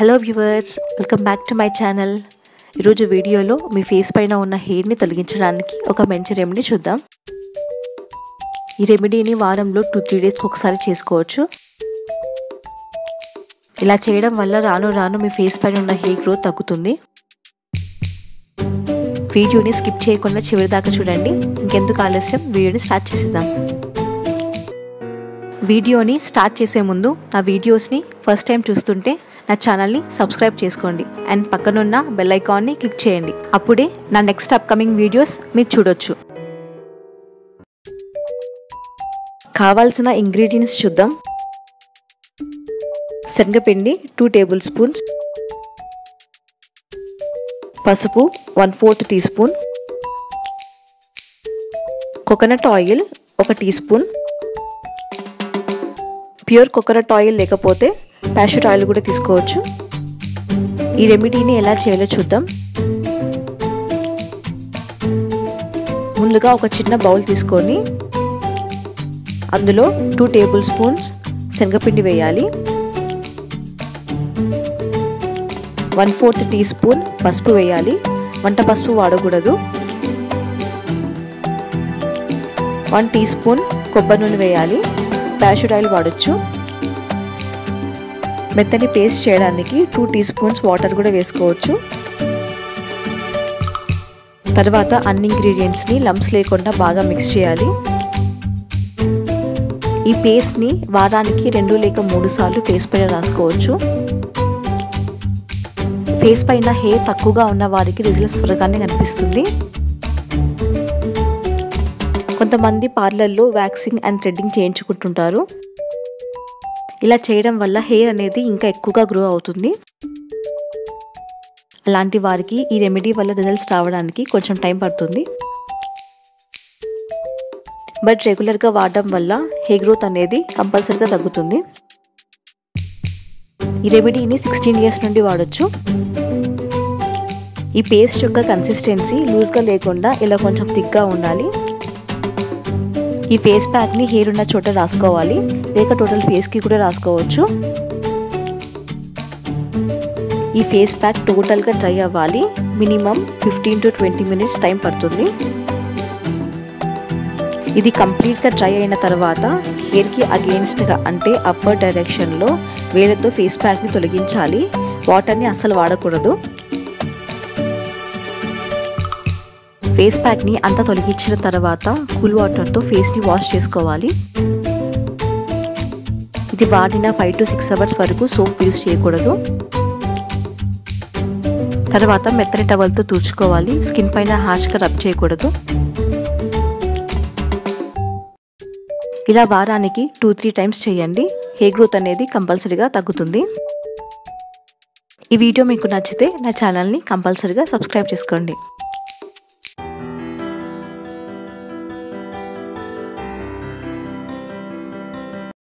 hello viewers welcome back to my channel ఈరోజు వీడియోలో మీ face పైన ఉన్న హెయిర్ని తొలగించడానికి ఒక మంచి రెమెడీ చూద్దాం ఈ రెమెడీని వారంలో టూ త్రీ డేస్కి ఒకసారి చేసుకోవచ్చు ఇలా చేయడం వల్ల రాను రాను మీ ఫేస్ పైన ఉన్న హెయిర్ గ్రోత్ తగ్గుతుంది వీడియోని స్కిప్ చేయకుండా చివరి దాకా చూడండి ఇంకెందుకు ఆలస్యం వీడియోని స్టార్ట్ చేసేద్దాం వీడియోని స్టార్ట్ చేసే ముందు నా వీడియోస్ని ఫస్ట్ టైం చూస్తుంటే నా ఛానల్ని సబ్స్క్రైబ్ చేసుకోండి అండ్ పక్కనున్న బెల్ ఐకాన్ని క్లిక్ చేయండి అప్పుడే నా నెక్స్ట్ అప్కమింగ్ వీడియోస్ మీరు చూడొచ్చు కావాల్సిన ఇంగ్రీడియంట్స్ చూద్దాం శనగపిండి టూ టేబుల్ స్పూన్స్ పసుపు one fourth teaspoon coconut oil ఒక teaspoon pure coconut oil లేకపోతే ప్యాషూట్ ఆయిల్ కూడా తీసుకోవచ్చు ఈ రెమెడీని ఎలా చేయాలో చూద్దాం ముందుగా ఒక చిన్న బౌల్ తీసుకొని అందులో టూ టేబుల్ స్పూన్స్ శనగపిండి వేయాలి వన్ ఫోర్త్ టీ స్పూన్ పసుపు వేయాలి వంట పసుపు వాడకూడదు వన్ టీ స్పూన్ కొబ్బరి నూనె వేయాలి ప్యాషుడ్ ఆయిల్ వాడచ్చు మెత్తని పేస్ట్ చేయడానికి టూ టీ స్పూన్స్ వాటర్ కూడా వేసుకోవచ్చు తర్వాత అన్ని ఇంగ్రీడియంట్స్ని లంప్స్ లేకుండా బాగా మిక్స్ చేయాలి ఈ పేస్ట్ని వారానికి రెండు లేక మూడు సార్లు ఫేస్ పైన రాసుకోవచ్చు ఫేస్ పైన హెయిర్ తక్కువగా ఉన్న వారికి రిజల్ట్స్ త్వరగానే కనిపిస్తుంది కొంతమంది పార్లర్లో వ్యాక్సింగ్ అండ్ థ్రెడ్డింగ్ చేయించుకుంటుంటారు ఇలా చేయడం వల్ల హెయిర్ అనేది ఇంకా ఎక్కువగా గ్రో అవుతుంది అలాంటి వారికి ఈ రెమెడీ వల్ల రిజల్ట్స్ రావడానికి కొంచెం టైం పడుతుంది బట్ రెగ్యులర్గా వాడడం వల్ల హెయిర్ గ్రోత్ అనేది కంపల్సరీగా తగ్గుతుంది ఈ రెమెడీని సిక్స్టీన్ ఇయర్స్ నుండి వాడచ్చు ఈ పేస్ట్ యొక్క కన్సిస్టెన్సీ లూజ్గా లేకుండా ఇలా కొంచెం థిక్గా ఉండాలి ఈ ఫేస్ ప్యాక్ని హెయిర్ ఉన్న చోట రాసుకోవాలి లేక టోటల్ ఫేస్కి కూడా రాసుకోవచ్చు ఈ ఫేస్ ప్యాక్ టోటల్గా డ్రై అవ్వాలి minimum fifteen to twenty minutes time పడుతుంది ఇది కంప్లీట్గా డ్రై అయిన తర్వాత హెయిర్కి అగేన్స్ట్గా అంటే అప్పర్ డైరెక్షన్లో వేలతో ఫేస్ ప్యాక్ని తొలగించాలి వాటర్ని అస్సలు వాడకూడదు ఫేస్ ప్యాక్ని అంతా తొలగించిన తర్వాత కూల్ వాటర్తో ఫేస్ని వాష్ చేసుకోవాలి ఇది వాడిన ఫైవ్ టు సిక్స్ అవర్స్ వరకు సోప్ యూస్ చేయకూడదు తర్వాత మెత్తని టవల్తో తుడుచుకోవాలి స్కిన్ పైన హార్ష్గా రబ్ చేయకూడదు ఇలా వారానికి టూ త్రీ టైమ్స్ చేయండి హెయిర్ గ్రోత్ అనేది కంపల్సరీగా తగ్గుతుంది ఈ వీడియో మీకు నచ్చితే నా ఛానల్ని కంపల్సరీగా సబ్స్క్రైబ్ చేసుకోండి